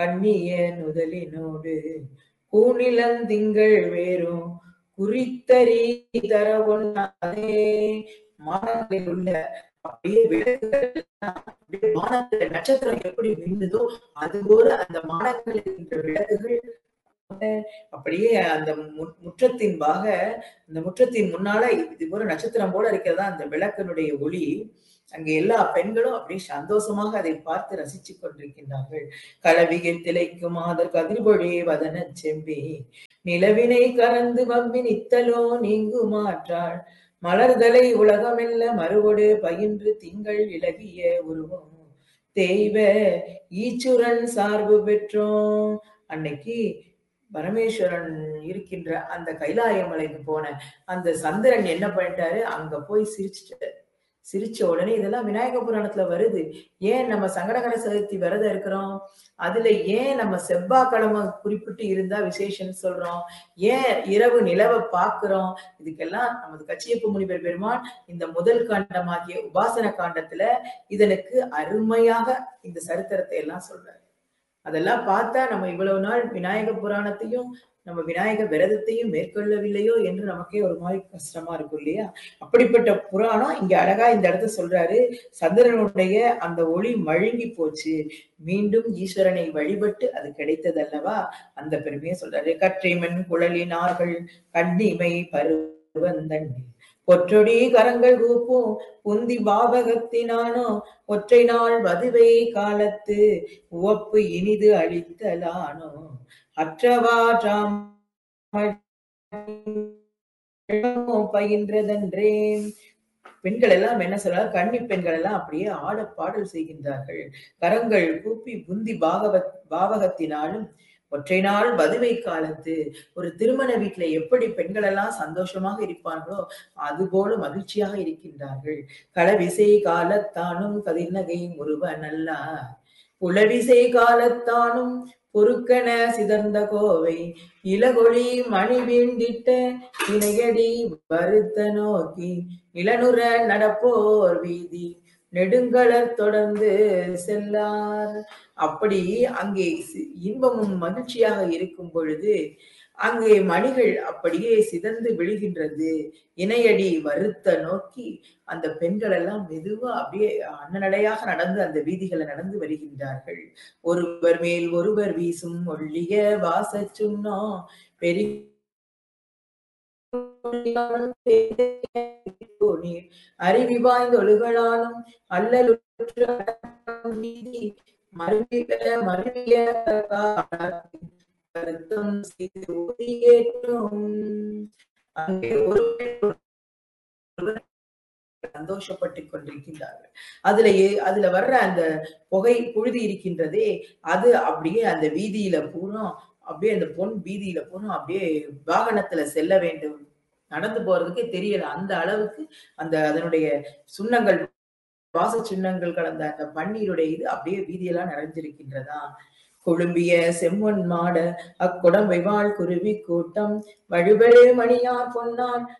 கண்ணிய நுதலினோடு கூநிலந்திங்கள் வேறும் குறித்தறி தர ஒண்ணாதே மானங்களில் உள்ள அப்படியே விளக்குகள் எல்லாம் அப்படியே வானத்துல நட்சத்திரம் எப்படி மின்னுதோ அது போல அந்த மானங்களில் இருக்கின்ற விளக்குகள் அப்படியே அந்த மு- முற்றத்தின் பாக அந்த முற்றத்தின் முன்னால இது போல நட்சத்திரம் போல இருக்கிறதா அந்த விளக்கினுடைய ஒளி அங்க எல்லா பெண்களும் அப்படியே சந்தோஷமாக அதை பார்த்து ரசித்துக் கொண்டிருக்கின்றார்கள் களவிகை திளைக்கும் மாதர் கதிர்பொழி வதன செம்பி நிலவினை கறந்து வம்பி நித்தலோ நீங்கு மாற்றாள் மலர்தலை உலகமெல்ல மறுவொடு பயின்று திங்கள் இலகிய உருவம் தெய்வ ஈச்சுரன் சார்பு பெற்றோம் அன்னைக்கு பரமேஸ்வரன் இருக்கின்ற அந்த கைலாய மலைக்கு போன அந்த சந்திரன் என்ன பண்ணிட்டாரு அங்க போய் சிரிச்சிட்டாரு சிரிச்ச உடனே இதெல்லாம் விநாயக புராணத்துல வருது ஏன் நம்ம சங்கடகர சதுர்த்தி விரதம் இருக்கிறோம் அதுல ஏன் நம்ம செவ்வாய்க்கிழமை குறிப்பிட்டு இருந்தா விசேஷம்னு சொல்றோம் ஏன் இரவு நிலவை பார்க்கிறோம் இதுக்கெல்லாம் நமது கச்சியப்ப முனிவர் பெருமான் இந்த முதல் காண்டமாகிய உபாசன காண்டத்துல இதனுக்கு அருமையாக இந்த சரித்திரத்தை எல்லாம் சொல்றாரு அதெல்லாம் பார்த்தா நம்ம இவ்வளவு நாள் விநாயக புராணத்தையும் நம்ம விநாயக விரதத்தையும் மேற்கொள்ளவில்லையோ என்று நமக்கே ஒரு மாதிரி கஷ்டமா இருக்கும் இல்லையா அப்படிப்பட்ட புராணம் இங்க அழகா இந்த இடத்த சொல்றாரு சந்திரனுடைய அந்த ஒளி மழுங்கி போச்சு மீண்டும் ஈஸ்வரனை வழிபட்டு அது கிடைத்ததல்லவா அந்த பெருமையை சொல்றாரு கற்றைமன் குழலினார்கள் கண்ணிமை பருவந்தண்ணி பொற்றொடி கரங்கள் கூப்பும் புந்தி பாவகத்தினானோ ஒற்றை நாள் வதுவை காலத்து உவப்பு இனிது அளித்தலானோ அற்றவாற்றாம் பயின்றதன்றே பெண்கள் எல்லாம் என்ன சொல்றாங்க கன்னி பெண்கள் எல்லாம் அப்படியே ஆட பாடல் செய்கின்றார்கள் கரங்கள் கூப்பி புந்தி பாகவத் பாவகத்தினாலும் ஒற்றை நாள் வதுவை காலத்து ஒரு திருமண வீட்டுல எப்படி பெண்கள் எல்லாம் சந்தோஷமாக இருப்பார்களோ அது போல மகிழ்ச்சியாக இருக்கின்றார்கள் களவிசை காலத்தானும் கதிர்நகை முருவ நல்லா புலவிசை காலத்தானும் பொறுக்கன சிதர்ந்த கோவை இளகொழி மணி வீண்டிட்ட இணையடி வருத்த நோக்கி இளனுற நடப்போர் வீதி நெடுங்களர் தொடர்ந்து செல்லார் அப்படி அங்கே சி- இன்பமும் மகிழ்ச்சியாக இருக்கும் பொழுது அங்கே மணிகள் அப்படியே சிதந்து விழுகின்றது இணையடி வருத்த நோக்கி அந்த பெண்கள் எல்லாம் மெதுவா அப்படியே அன்னநடையாக நடந்து அந்த வீதிகளை நடந்து வருகின்றார்கள் ஒருவர் மேல் ஒருவர் வீசும் ஒள்ளிய வாச சுண்ணம் பெரிய நீர் அருவி வாய்ந்த ஒழுகலானும் அல்லலுற்ற நீதி மருவிய மருவிய காலத்தின் கருத்தம் செய்து ஒளியேற்றும் அங்கே ஒரு சந்தோஷப்பட்டுக் கொண்டிருக்கின்றார்கள் அதுல ஏ- அதுல வர்ற அந்த புகை புழுதி இருக்கின்றதே அது அப்படியே அந்த வீதியில பூரா அப்படியே அந்த பொன் வீதியில பூரா அப்படியே வாகனத்துல செல்ல வேண்டும் நடந்து போறதுக்கே தெரியல அந்த அளவுக்கு அந்த அதனுடைய சுண்ணங்கள் வாச சின்னங்கள் கலந்த அந்த பன்னீருடைய இது அப்படியே வீதியெல்லாம் நிறைஞ்சிருக்கின்றதா கொழும்பிய செம்மொன் மாட அக்குடம்பை வாழ் குருவி கூட்டம் வழுவழு மணியார் பொன்னான்